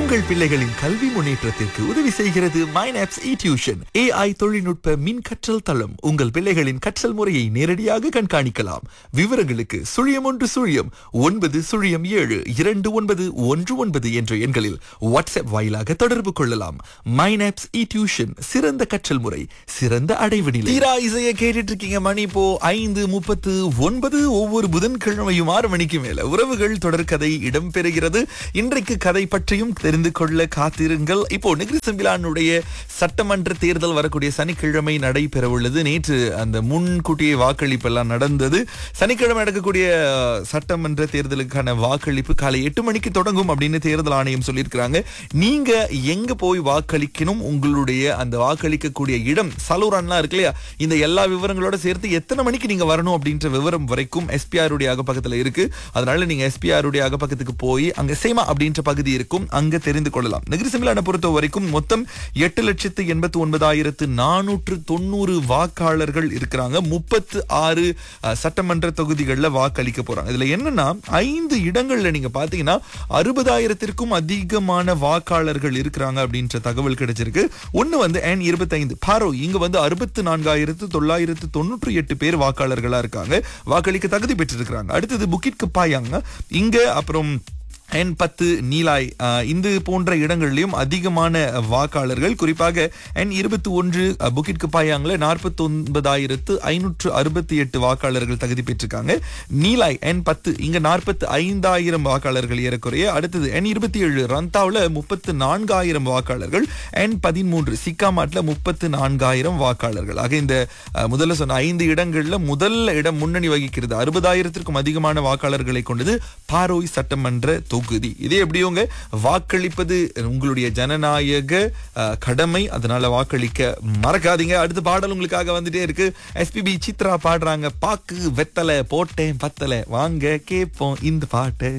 உங்கள் பிள்ளைகளின் கல்வி முன்னேற்றத்திற்கு உதவி செய்கிறது மைனாப்ஸ் இ டியூஷன் ஏஐ தொழில்நுட்ப மின் கற்றல் தளம் உங்கள் பிள்ளைகளின் கற்றல் முறையை நேரடியாக கண்காணிக்கலாம் விவரங்களுக்கு சுழியம் ஒன்று சுழியம் ஒன்பது சுழியம் ஏழு இரண்டு ஒன்பது ஒன்று ஒன்பது என்ற எண்களில் வாட்ஸ்அப் வாயிலாக தொடர்பு கொள்ளலாம் மைனாப்ஸ் இ டியூஷன் சிறந்த கற்றல் முறை சிறந்த அடைவு நிலை தீரா இசையை கேட்டுட்டு இருக்கீங்க மணி இப்போ ஐந்து முப்பத்து ஒன்பது ஒவ்வொரு புதன்கிழமையும் ஆறு மணிக்கு மேல உறவுகள் தொடர்கதை இடம்பெறுகிறது இன்றைக்கு கதை பற்றியும் தெரிந்து கொள்ள காத்திருங்கள் இப்போ நெகிரி செம்பிலானுடைய சட்டமன்ற தேர்தல் வரக்கூடிய சனிக்கிழமை நடைபெற உள்ளது நேற்று அந்த முன்கூட்டிய வாக்களிப்பு எல்லாம் நடந்தது சனிக்கிழமை நடக்கக்கூடிய அஹ், சட்டமன்ற தேர்தலுக்கான வாக்களிப்பு காலை எட்டு மணிக்கு தொடங்கும் அப்படின்னு தேர்தல் ஆணையம் சொல்லியிருக்கிறாங்க நீங்க எங்க போய் வாக்களிக்கணும் உங்களுடைய அந்த வாக்களிக்கக்கூடிய இடம் சலூரான்லாம் இருக்கு இல்லையா இந்த எல்லா விவரங்களோட சேர்த்து எத்தனை மணிக்கு நீங்க வரணும் அப்படின்ற விவரம் வரைக்கும் எஸ்பிஆர் உடைய அகப்பக்கத்துல இருக்கு அதனால நீங்க எஸ்பிஆர் உடைய அகப்பக்கத்துக்கு போய் அங்க சேமா அப்படின்ற பகுதி இருக்கும் அங்க தெரிந்து கொள்ளலாம் நெகிரி சிமிலான பொறுத்த வரைக்கும் மொத்தம் எட்டு லட்சத்து எண்பத்தி ஒன்பதாயிரத்து நானூற்று தொண்ணூறு வாக்காளர்கள் இருக்கிறாங்க முப்பத்து ஆறு அஹ், சட்டமன்ற தொகுதிகளில் வாக்களிக்க போறாங்க இதுல என்னன்னா ஐந்து இடங்கள்ல நீங்க பாத்தீங்கன்னா அறுபதாயிரத்திற்கும் அதிகமான வாக்காளர்கள் இருக்கிறாங்க அப்படின்ற தகவல் கிடைச்சிருக்கு ஒண்ணு வந்து என் இருபத்தைந்து பாரோ இங்க வந்து அறுபத்து நான்காயிரத்து தொள்ளாயிரத்து தொண்ணூற்றி எட்டு பேர் வாக்காளர்களா இருக்காங்க வாக்களிக்க தகுதி பெற்றிருக்கிறாங்க அடுத்தது புக்கிட் பாயாங்க இங்க அப்புறம் என் பத்து நீலாய் ஆஹ், இந்த போன்ற இடங்கள்லயும் அதிகமான வாக்காளர்கள் குறிப்பாக என் இருபத்தி ஒன்று புக்கிட் பாயாங்கள நாற்பத்தி ஒன்பதாயிரத்து ஐநூற்று அறுபத்தி எட்டு வாக்காளர்கள் தகுதி பெற்றிருக்காங்க நீலாய் என் பத்து இங்க நாற்பத்தி ஐந்தாயிரம் வாக்காளர்கள் ஏறக்குறைய அடுத்தது என் இருபத்தி ஏழு ரந்தாவில் முப்பத்து நான்காயிரம் வாக்காளர்கள் என் பதிமூன்று சிக்காமாட்ல முப்பத்து நான்காயிரம் வாக்காளர்கள் ஆக இந்த அஹ், முதல்ல சொன்ன ஐந்து இடங்கள்ல முதல் இடம் முன்னணி வகிக்கிறது அறுபதாயிரத்திற்கும் அதிகமான வாக்காளர்களை கொண்டது பாரோய் சட்டமன்ற தொகுதி இதே எப்படியோங்க வாக்களிப்பது உங்களுடைய ஜனநாயக அஹ், கடமை அதனால வாக்களிக்க மறக்காதீங்க அடுத்த பாடல் உங்களுக்காக வந்துட்டே இருக்கு எஸ்பிபி சித்ரா பாடுறாங்க பாக்கு வெத்தலை போட்டேன் பத்தலை வாங்க கேட்போம் இந்த பாட்டை